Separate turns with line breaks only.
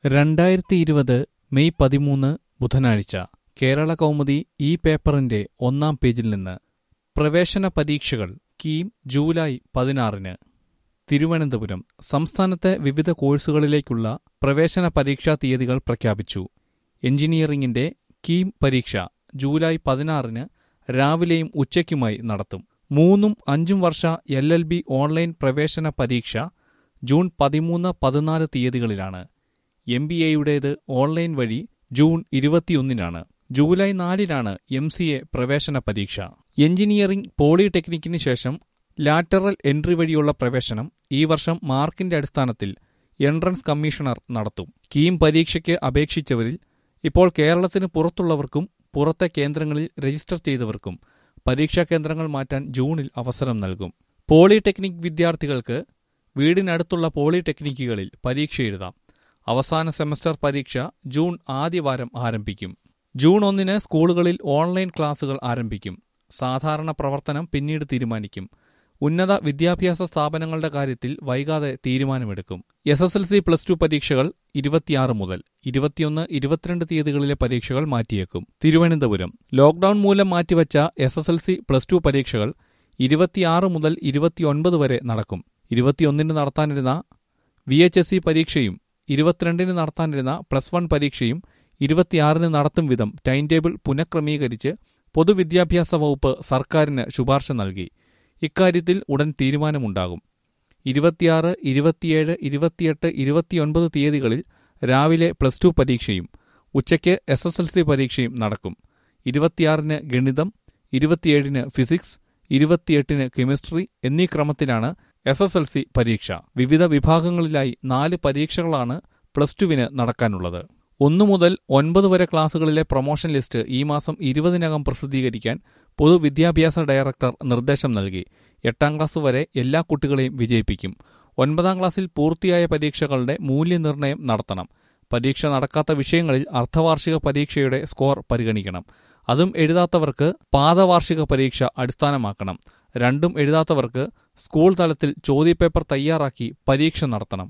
രണ്ടായിരത്തി ഇരുപത് മെയ് പതിമൂന്ന് ബുധനാഴ്ച കേരള കൗമുദി ഈ പേപ്പറിന്റെ ഒന്നാം പേജിൽ നിന്ന് പ്രവേശന പരീക്ഷകൾ കീം ജൂലൈ പതിനാറിന് തിരുവനന്തപുരം സംസ്ഥാനത്തെ വിവിധ കോഴ്സുകളിലേക്കുള്ള പ്രവേശന പരീക്ഷാ തീയതികൾ പ്രഖ്യാപിച്ചു എഞ്ചിനീയറിംഗിന്റെ കീം പരീക്ഷ ജൂലൈ പതിനാറിന് രാവിലെയും ഉച്ചയ്ക്കുമായി നടത്തും മൂന്നും അഞ്ചും വർഷ എൽ എൽ ബി ഓൺലൈൻ പ്രവേശന പരീക്ഷ ജൂൺ പതിമൂന്ന് പതിനാല് തീയതികളിലാണ് എം ബി എയുടേത് ഓൺലൈൻ വഴി ജൂൺ ഇരുപത്തിയൊന്നിനാണ് ജൂലൈ നാലിനാണ് എം സി എ പ്രവേശന പരീക്ഷ എഞ്ചിനീയറിംഗ് പോളിടെക്നിക്കിന് ശേഷം ലാറ്ററൽ എൻട്രി വഴിയുള്ള പ്രവേശനം ഈ വർഷം മാർക്കിന്റെ അടിസ്ഥാനത്തിൽ എൻട്രൻസ് കമ്മീഷണർ നടത്തും കീം പരീക്ഷയ്ക്ക് അപേക്ഷിച്ചവരിൽ ഇപ്പോൾ കേരളത്തിന് പുറത്തുള്ളവർക്കും പുറത്തെ കേന്ദ്രങ്ങളിൽ രജിസ്റ്റർ ചെയ്തവർക്കും പരീക്ഷാ കേന്ദ്രങ്ങൾ മാറ്റാൻ ജൂണിൽ അവസരം നൽകും പോളിടെക്നിക് വിദ്യാർത്ഥികൾക്ക് വീടിനടുത്തുള്ള പോളിടെക്നിക്കുകളിൽ പരീക്ഷ എഴുതാം അവസാന സെമസ്റ്റർ പരീക്ഷ ജൂൺ ആദ്യവാരം ആരംഭിക്കും ജൂൺ ഒന്നിന് സ്കൂളുകളിൽ ഓൺലൈൻ ക്ലാസുകൾ ആരംഭിക്കും സാധാരണ പ്രവർത്തനം പിന്നീട് തീരുമാനിക്കും ഉന്നത വിദ്യാഭ്യാസ സ്ഥാപനങ്ങളുടെ കാര്യത്തിൽ വൈകാതെ തീരുമാനമെടുക്കും S S L C plus two പരീക്ഷകൾ ഇരുപത്തിയാറ് മുതൽ ഇരുപത്തിയൊന്ന് ഇരുപത്തിരണ്ട് തീയതികളിലെ പരീക്ഷകൾ മാറ്റിയേക്കും തിരുവനന്തപുരം ലോക്ഡൌൺ മൂലം മാറ്റിവച്ച S S L C plus two പരീക്ഷകൾ ഇരുപത്തിയാറ് മുതൽ ഇരുപത്തിയൊൻപത് വരെ നടക്കും ഇരുപത്തിയൊന്നിന് നടത്താനിരുന്ന വി എച്ച് എസ് സി പരീക്ഷയും ഇരുപത്തിരണ്ടിന് നടത്താനിരുന്ന പ്ലസ് വൺ പരീക്ഷയും ഇരുപത്തിയാറിന് നടത്തും വിധം ടൈം ടേബിൾ പുനഃക്രമീകരിച്ച് പൊതുവിദ്യാഭ്യാസ വകുപ്പ് സർക്കാരിന് ശുപാർശ നൽകി ഇക്കാര്യത്തിൽ ഉടൻ തീരുമാനമുണ്ടാകും ഇരുപത്തിയാറ് ഇരുപത്തിയേഴ് ഇരുപത്തിയെട്ട് ഇരുപത്തിയൊൻപത് തീയതികളിൽ രാവിലെ പ്ലസ് ടു പരീക്ഷയും ഉച്ചയ്ക്ക് എസ് എസ് എൽ സി പരീക്ഷയും നടക്കും ഇരുപത്തിയാറിന് ഗണിതം ഇരുപത്തിയേഴിന് ഫിസിക്സ് ഇരുപത്തിയെട്ടിന് കെമിസ്ട്രി എന്നീ ക്രമത്തിലാണ് എസ് എസ് എൽ സി പരീക്ഷ വിവിധ വിഭാഗങ്ങളിലായി നാല് പരീക്ഷകളാണ് പ്ലസ് ടുവിന് നടക്കാനുള്ളത് ഒന്നു മുതൽ ഒൻപത് വരെ ക്ലാസുകളിലെ പ്രൊമോഷൻ ലിസ്റ്റ് ഈ മാസം ഇരുപതിനകം പ്രസിദ്ധീകരിക്കാൻ പൊതുവിദ്യാഭ്യാസ ഡയറക്ടർ നിർദ്ദേശം നൽകി എട്ടാം ക്ലാസ് വരെ എല്ലാ കുട്ടികളെയും വിജയിപ്പിക്കും ഒൻപതാം ക്ലാസ്സിൽ പൂർത്തിയായ പരീക്ഷകളുടെ മൂല്യനിർണ്ണയം നടത്തണം പരീക്ഷ നടക്കാത്ത വിഷയങ്ങളിൽ അർദ്ധവാർഷിക പരീക്ഷയുടെ സ്കോർ പരിഗണിക്കണം അതും എഴുതാത്തവർക്ക് പാദവാർഷിക പരീക്ഷ അടിസ്ഥാനമാക്കണം രണ്ടും എഴുതാത്തവർക്ക് സ്കൂൾ തലത്തിൽ ചോദ്യപേപ്പർ തയ്യാറാക്കി പരീക്ഷ നടത്തണം